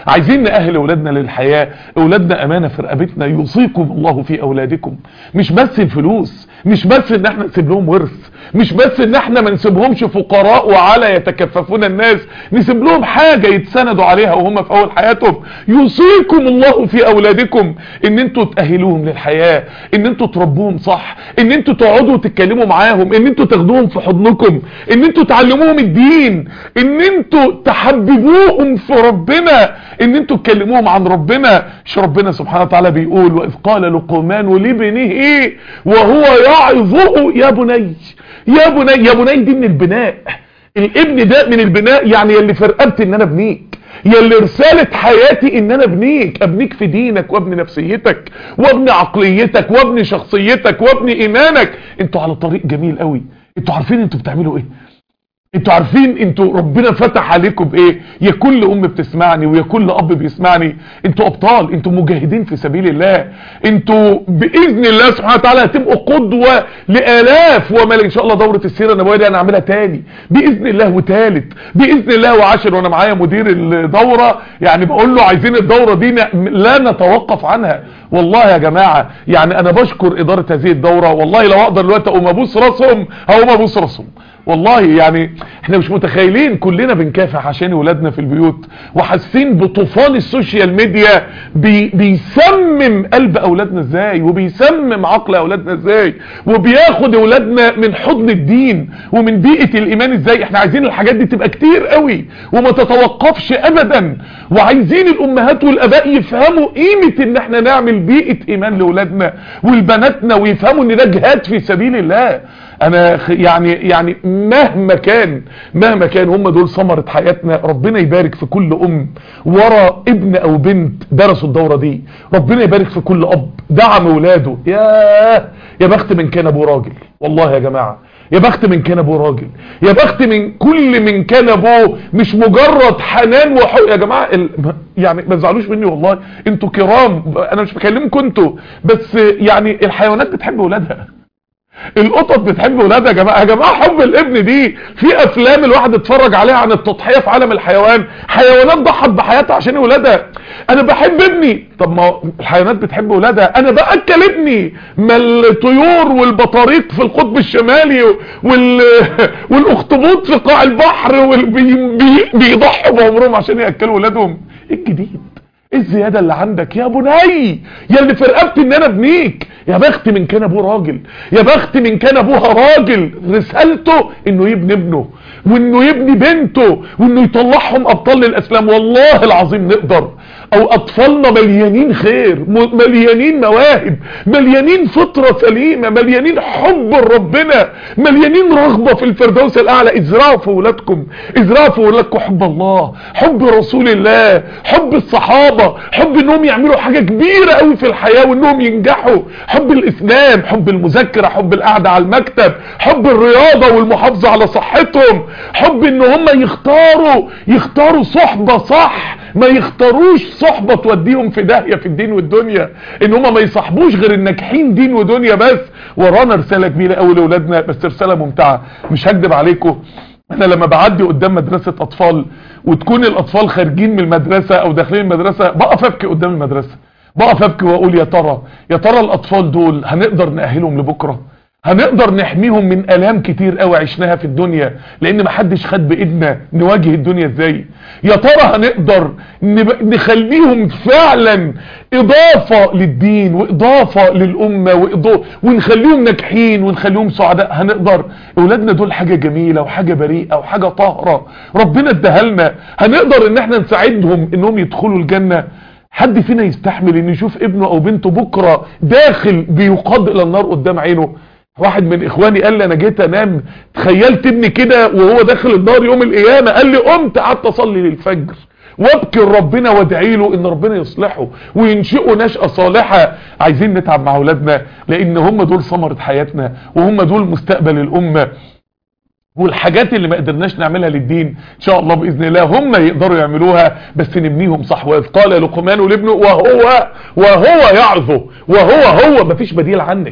عايزين نأهل اولادنا للحياة اولادنا امانة في رقبتنا يوصيكم الله في اولادكم مش بس الفلوس مش بس ان احنا نسيب لهم ورث مش بس ان احنا ما نسيبهمش فقراء وعلى يتكففون الناس نسيب لهم حاجة يتسندوا عليها وهم في اول حياتهم يوصيكم الله في اولادكم ان انتوا تأهلوهم للحياة ان انتوا تربوهم صح ان انتوا تقعدوا تتكلموا معاهم ان انتوا تاخدوهم في حضنكم ان انتوا تعلموهم الدين ان انتوا تحببوهم في ربنا ان انتوا تكلموهم عن ربنا مش ربنا سبحانه وتعالى بيقول واذ قال لقمان لابنه وهو يعظه يا بني يا بني يا بني دي من البناء الابن ده من البناء يعني يلي في رقبتي ان انا ابنيك يلي رسالة حياتي ان انا ابنيك ابنيك في دينك وابني نفسيتك وابني عقليتك وابني شخصيتك وابني ايمانك انتوا على طريق جميل قوي انتوا عارفين انتوا بتعملوا ايه انتوا عارفين انتوا ربنا فتح عليكم بايه يا كل ام بتسمعني ويا كل اب بيسمعني انتوا ابطال انتوا مجاهدين في سبيل الله انتوا باذن الله سبحانه وتعالى هتبقوا قدوه لالاف وما ان شاء الله دوره السيره النبويه دي انا اعملها تاني باذن الله وتالت باذن الله وعاشر وانا معايا مدير الدوره يعني بقول له عايزين الدوره دي لا نتوقف عنها والله يا جماعه يعني انا بشكر اداره هذه الدوره والله لو اقدر دلوقتي اقوم ابوس راسهم هقوم ابوس راسهم والله يعني احنا مش متخيلين كلنا بنكافح عشان ولادنا في البيوت وحاسين بطوفان السوشيال ميديا بي بيسمم قلب اولادنا ازاي وبيسمم عقل اولادنا ازاي وبياخد اولادنا من حضن الدين ومن بيئة الايمان ازاي احنا عايزين الحاجات دي تبقى كتير قوي وما تتوقفش ابدا وعايزين الامهات والاباء يفهموا قيمة ان احنا نعمل بيئة ايمان لاولادنا ولبناتنا ويفهموا ان ده جهاد في سبيل الله انا يعني يعني مهما كان مهما كان هم دول ثمرة حياتنا ربنا يبارك في كل ام ورا ابن او بنت درسوا الدورة دي ربنا يبارك في كل اب دعم اولاده يا يا بخت من كان ابو راجل والله يا جماعة يا بخت من كان ابوه راجل يا بخت من كل من كان ابوه مش مجرد حنان وحب يا جماعه ال... يعني ما تزعلوش مني والله انتوا كرام انا مش بكلمكم انتوا بس يعني الحيوانات بتحب اولادها القطط بتحب ولادها يا جماعه يا جماعه حب الابن دي في افلام الواحد اتفرج عليها عن التضحيه في عالم الحيوان حيوانات ضحت بحياتها عشان ولادها انا بحب ابني طب ما الحيوانات بتحب ولادها انا باكل ابني ما الطيور والبطاريق في القطب الشمالي وال والاخطبوط في قاع البحر وال... بي... بي... بيضحوا بعمرهم عشان ياكلوا ولادهم ايه الجديد ايه الزياده اللي عندك يا بني يا اللي في رقبتي ان انا ابنيك يا بخت من كان ابوه راجل يا بخت من كان ابوها راجل رسالته انه يبني ابنه وانه يبني بنته وانه يطلعهم ابطال للاسلام والله العظيم نقدر او اطفالنا مليانين خير مليانين مواهب مليانين فطرة سليمة مليانين حب ربنا مليانين رغبة في الفردوس الاعلى ازرعوا في ولادكم ازرعوا في ولادكم حب الله حب رسول الله حب الصحابة حب انهم يعملوا حاجة كبيرة قوي في الحياة وانهم ينجحوا حب الاسلام حب المذاكرة حب القعدة على المكتب حب الرياضة والمحافظة على صحتهم حب ان هم يختاروا يختاروا صحبة صح ما يختاروش صحبة توديهم في داهية في الدين والدنيا ان هم ما يصاحبوش غير الناجحين دين ودنيا بس ورانا رسالة كبيرة قوي لاولادنا بس رسالة ممتعة مش هكدب عليكم انا لما بعدي قدام مدرسة اطفال وتكون الاطفال خارجين من المدرسة او داخلين المدرسة بقف ابكي قدام المدرسة بقف ابكي واقول يا ترى يا ترى الاطفال دول هنقدر نأهلهم لبكرة هنقدر نحميهم من الام كتير قوي عشناها في الدنيا لان محدش خد بايدنا نواجه الدنيا ازاي يا ترى هنقدر نخليهم فعلا اضافة للدين واضافة للامة وإضافة ونخليهم ناجحين ونخليهم سعداء هنقدر اولادنا دول حاجة جميلة وحاجة بريئة وحاجة طاهرة ربنا اداها لنا هنقدر ان احنا نساعدهم انهم يدخلوا الجنة حد فينا يستحمل ان يشوف ابنه او بنته بكرة داخل بيقاد الى النار قدام عينه واحد من اخواني قال لي انا جيت انام تخيلت ابني كده وهو داخل النار يوم القيامه قال لي قمت قعدت اصلي للفجر وابكي ربنا وادعي له ان ربنا يصلحه وينشئه نشأة صالحة عايزين نتعب مع اولادنا لان هم دول ثمرة حياتنا وهم دول مستقبل الامة والحاجات اللي ما قدرناش نعملها للدين ان شاء الله باذن الله هم يقدروا يعملوها بس نبنيهم صح واذ قال لقمان لابنه وهو وهو يعظه وهو هو مفيش بديل عنك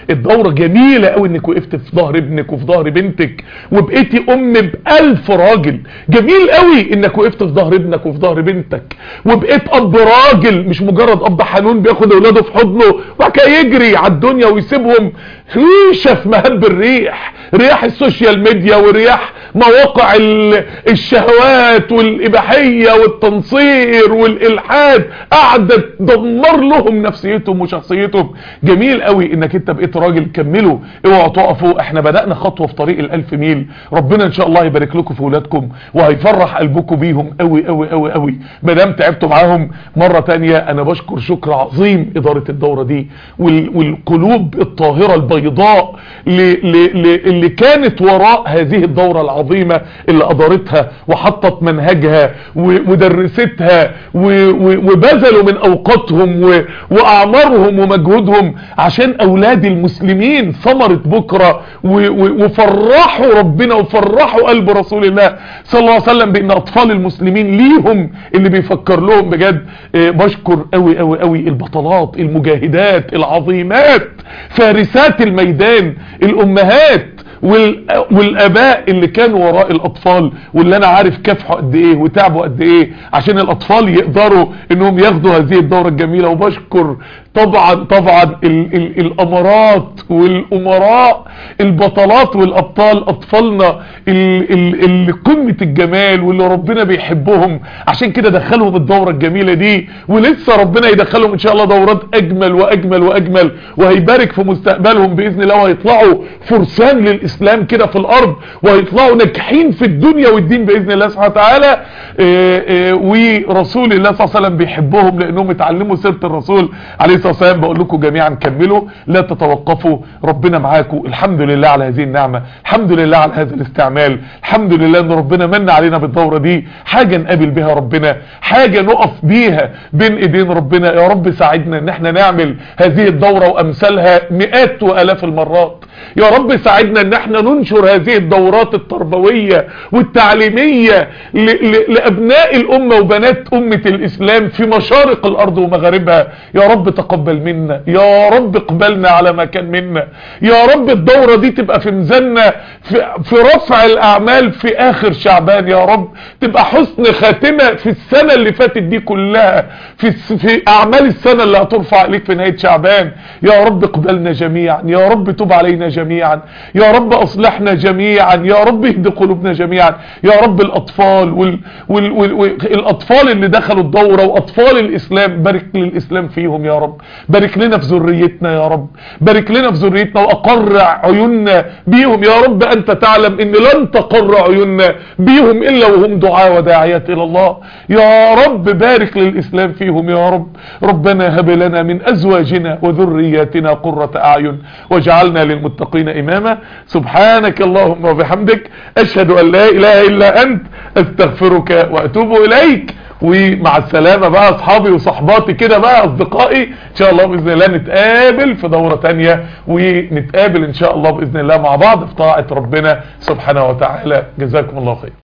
الدورة جميلة قوي انك وقفت في ظهر ابنك وفي ظهر بنتك وبقيتي ام بألف راجل جميل قوي انك وقفت في ظهر ابنك وفي ظهر بنتك وبقيت اب راجل مش مجرد اب حنون بياخد اولاده في حضنه وبعد كده يجري على الدنيا ويسيبهم ريشه في مهب الريح رياح السوشيال ميديا ورياح مواقع الشهوات والاباحيه والتنصير والالحاد قاعده تدمر لهم نفسيتهم وشخصيتهم جميل قوي انك انت بقيت راجل كملوا اوعوا تقفوا احنا بدأنا خطوة في طريق الالف ميل ربنا ان شاء الله يبارك لكم في اولادكم وهيفرح قلبكم بيهم قوي قوي قوي قوي ما دام تعبتوا معاهم مرة تانية انا بشكر شكر عظيم ادارة الدورة دي والقلوب الطاهرة البيضاء اللي كانت وراء هذه الدورة العظيمة اللي ادارتها وحطت منهجها ودرستها وبذلوا من اوقاتهم واعمارهم ومجهودهم عشان اولاد المسلمين ثمرة بكرة وفرحوا ربنا وفرحوا قلب رسول الله صلى الله عليه وسلم بان اطفال المسلمين ليهم اللي بيفكر لهم بجد بشكر قوي قوي قوي البطلات المجاهدات العظيمات فارسات الميدان الامهات والاباء اللي كانوا وراء الاطفال واللي انا عارف كافحوا قد ايه وتعبوا قد ايه عشان الاطفال يقدروا انهم ياخدوا هذه الدورة الجميلة وبشكر طبعا طبعا ال ال الامارات والامراء البطلات والابطال اطفالنا اللي قمة الجمال واللي ربنا بيحبهم عشان كده دخلهم الدورة الجميلة دي ولسه ربنا يدخلهم ان شاء الله دورات اجمل واجمل واجمل وهيبارك في مستقبلهم باذن الله وهيطلعوا فرسان للاسلام كده في الارض وهيطلعوا ناجحين في الدنيا والدين باذن الله سبحانه وتعالى ورسول الله صلى الله عليه وسلم بيحبهم لانهم اتعلموا سيره الرسول عليه الصلاه والسلام بقول لكم جميعا كملوا لا تتوقفوا ربنا معاكم الحمد لله على هذه النعمه الحمد لله على هذا الاستعمال الحمد لله ان ربنا من علينا بالدوره دي حاجه نقابل بها ربنا حاجه نقف بيها بين ايدين ربنا يا رب ساعدنا ان احنا نعمل هذه الدوره وامثالها مئات والاف المرات يا رب ساعدنا ان احنا ننشر هذه الدورات التربوية والتعليمية لابناء الامة وبنات امة الاسلام في مشارق الارض ومغاربها يا رب تقبل منا يا رب اقبلنا على ما كان منا يا رب الدورة دي تبقى في ميزاننا في, في رفع الاعمال في اخر شعبان يا رب تبقى حسن خاتمة في السنة اللي فاتت دي كلها في, في اعمال السنة اللي هترفع عليك في نهاية شعبان يا رب اقبلنا جميعا يا رب تب علينا جميعا يا رب اصلحنا جميعا يا رب اهد قلوبنا جميعا يا رب الاطفال وال... وال... وال... والاطفال اللي دخلوا الدورة واطفال الاسلام بارك للاسلام فيهم يا رب بارك لنا في ذريتنا يا رب بارك لنا في ذريتنا واقر عيوننا بيهم يا رب انت تعلم ان لن تقر عيوننا بيهم الا وهم دعاء وداعيات الى الله يا رب بارك للاسلام فيهم يا رب ربنا هب لنا من ازواجنا وذرياتنا قرة اعين واجعلنا للمتقين اماما سبحانك اللهم وبحمدك اشهد ان لا اله الا انت استغفرك واتوب اليك ومع السلامة بقى اصحابي وصحباتي كده بقى اصدقائي ان شاء الله باذن الله نتقابل في دورة تانية ونتقابل ان شاء الله باذن الله مع بعض في طاعة ربنا سبحانه وتعالى جزاكم الله خير